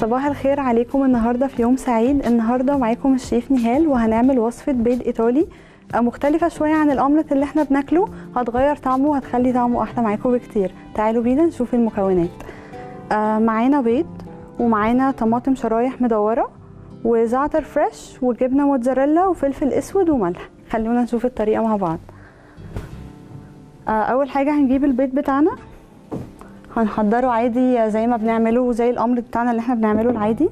صباح الخير عليكم النهارده في يوم سعيد النهارده معاكم الشيف نهال وهنعمل وصفه بيض ايطالي آه، مختلفه شويه عن الاومليت اللي احنا بناكله هتغير طعمه وهتخلي طعمه احلى معاكم بكتير تعالوا بينا نشوف المكونات آه، معانا بيض ومعانا طماطم شرايح مدوره وزعتر فريش وجبنه موتزاريلا وفلفل اسود وملح خلونا نشوف الطريقه مع بعض آه، اول حاجه هنجيب البيض بتاعنا هنحضره عادي زي ما بنعمله زي الامر بتاعنا اللي احنا بنعمله العادي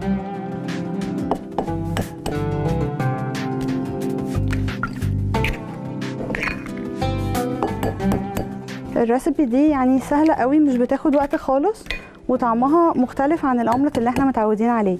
الريسبي دي يعني سهلة قوي مش بتاخد وقت خالص وطعمها مختلف عن الأومليت اللي احنا متعودين عليه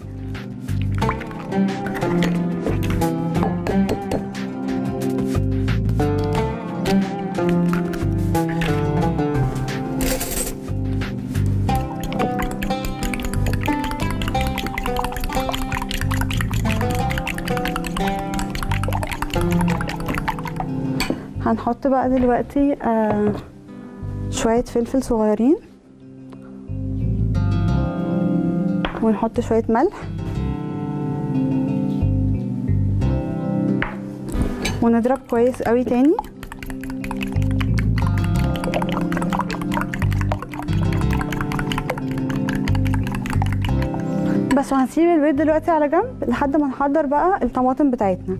هنحط بقى دلوقتي آه شوية فلفل صغيرين ونحط شوية ملح ونضرب كويس قوي تاني بس وهنسيب البيض دلوقتي على جنب لحد ما نحضر بقى الطماطم بتاعتنا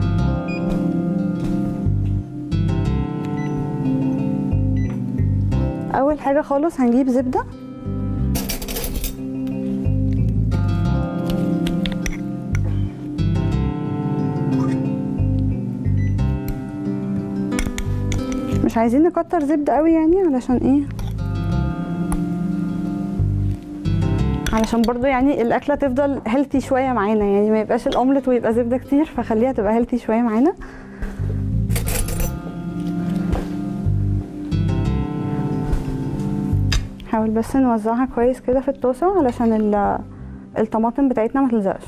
اول حاجه خالص هنجيب زبده مش عايزين نكتر زبده قوي يعني علشان ايه علشان برضو يعني الاكله تفضل هيلثي شويه معانا يعني ما يبقاش الاومليت ويبقى زبده كتير فخليها تبقى هيلثي شويه معانا نحاول بس نوزعها كويس كده في الطاسه علشان ال- الطماطم بتاعتنا ما تلزقش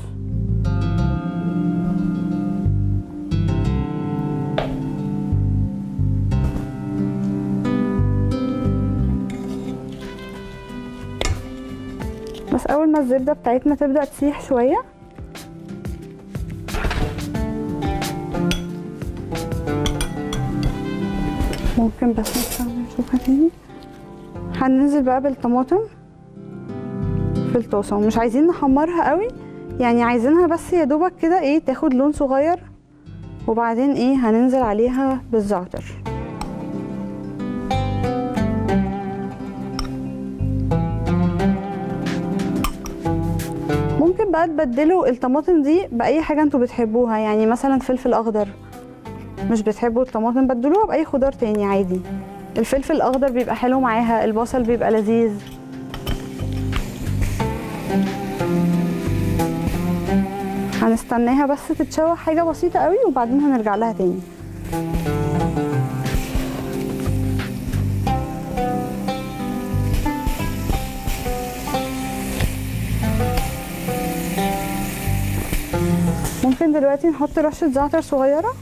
بس اول ما الزبده بتاعتنا تبدا تسيح شويه ممكن بس نستخدم نشوفها تاني هننزل بقى بالطماطم في الطاسه ومش عايزين نحمرها قوي يعني عايزينها بس يا دوبك كده ايه تاخد لون صغير وبعدين ايه هننزل عليها بالزعتر ممكن بقى تبدلوا الطماطم دي باي حاجه انتوا بتحبوها يعني مثلا فلفل اخضر مش بتحبوا الطماطم بدلوها باي خضار تاني عادي الفلفل الاخضر بيبقى حلو معاها البصل بيبقى لذيذ هنستناها بس تتشوح حاجه بسيطه قوي وبعدين هنرجع لها تاني ممكن دلوقتي نحط رشه زعتر صغيره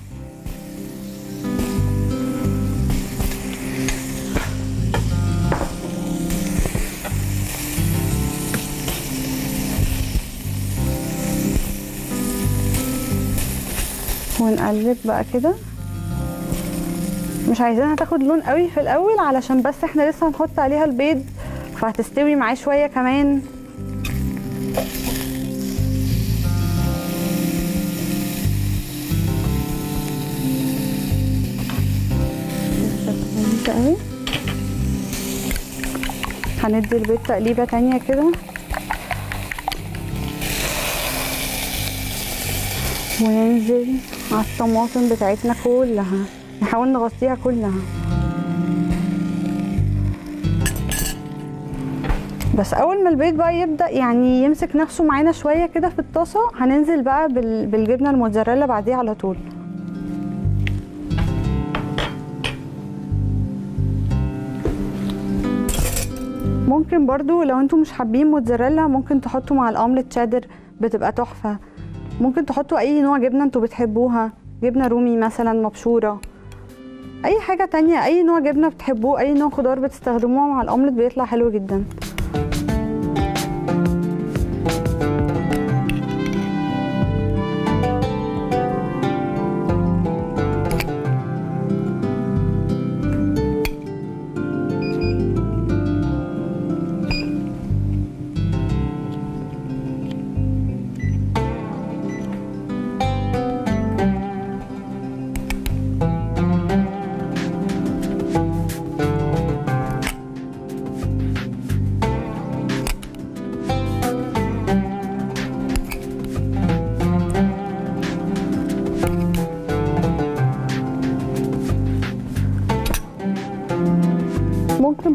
ونقلب بقى كده مش عايزينها تاخد لون قوي في الاول علشان بس احنا لسه هنحط عليها البيض فهتستوي معاه شويه كمان لسه قوي هندي البيض تقليبه تانية كده وننزل على الطماطم بتاعتنا كلها نحاول نغطيها كلها بس اول ما البيض بقى يبدا يعني يمسك نفسه معانا شويه كده في الطاسه هننزل بقى بال- بالجبنه الموتزاريلا بعديه على طول ممكن برضو لو انتوا مش حابين موتزاريلا ممكن تحطوا مع الاومليت تشيدر بتبقى تحفه ممكن تحطوا اي نوع جبنه انتوا بتحبوها جبنه رومي مثلا مبشوره اي حاجه تانية اي نوع جبنه بتحبوه اي نوع خضار بتستخدموه مع الاومليت بيطلع حلو جدا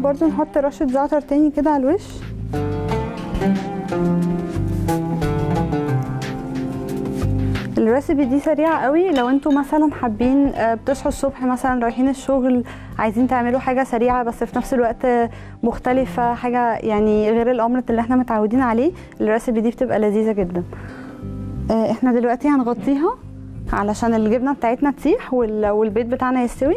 برضو نحط رشه زعتر تاني كده على الوش الريسبي دي سريعه قوي لو انتوا مثلا حابين آه، بتصحوا الصبح مثلا رايحين الشغل عايزين تعملوا حاجه سريعه بس في نفس الوقت مختلفه حاجه يعني غير الاومليت اللي احنا متعودين عليه الريسبي دي بتبقى لذيذه جدا آه، احنا دلوقتي هنغطيها علشان الجبنه بتاعتنا تسيح وال- والبيض بتاعنا يستوي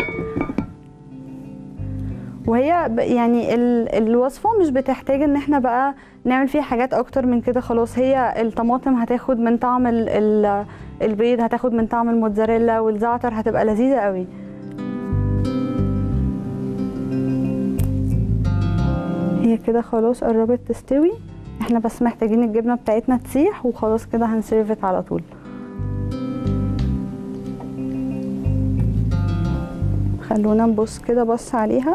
وهي ب- يعني ال- الوصفه مش بتحتاج ان احنا بقى نعمل فيها حاجات اكتر من كده خلاص هي الطماطم هتاخد من طعم ال ال البيض هتاخد من طعم الموتزاريلا والزعتر هتبقى لذيذه قوي هي كده خلاص قربت تستوي احنا بس محتاجين الجبنه بتاعتنا تسيح وخلاص كده هنسيرفت على طول خلونا نبص كده بص عليها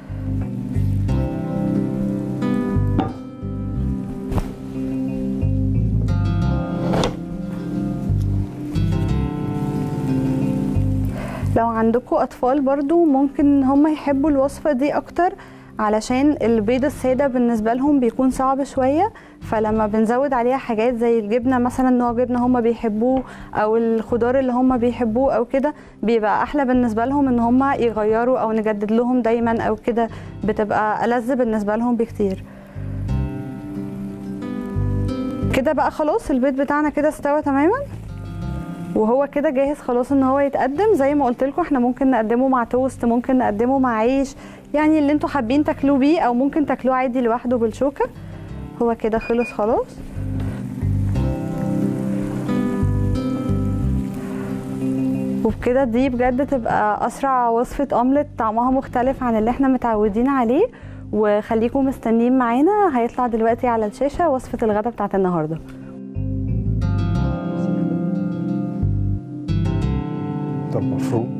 لو عندكم اطفال برضو ممكن هم يحبوا الوصفه دي اكتر علشان البيض الساده بالنسبه لهم بيكون صعب شويه فلما بنزود عليها حاجات زي الجبنه مثلا نوع جبنه هم بيحبوه او الخضار اللي هم بيحبوه او كده بيبقى احلى بالنسبه لهم ان هم يغيروا او نجدد لهم دايما او كده بتبقى ألذ بالنسبه لهم بكتير كده بقى خلاص البيض بتاعنا كده استوى تماما وهو كده جاهز خلاص ان هو يتقدم زي ما قلت لكم احنا ممكن نقدمه مع توست ممكن نقدمه مع عيش يعني اللي انتوا حابين تاكلوه بيه او ممكن تاكلوه عادي لوحده بالشوكه هو كده خلص خلاص وبكده دي بجد تبقى اسرع وصفه اومليت طعمها مختلف عن اللي احنا متعودين عليه وخليكم مستنيين معانا هيطلع دلوقتي على الشاشه وصفه الغدا بتاعت النهارده طب مفروض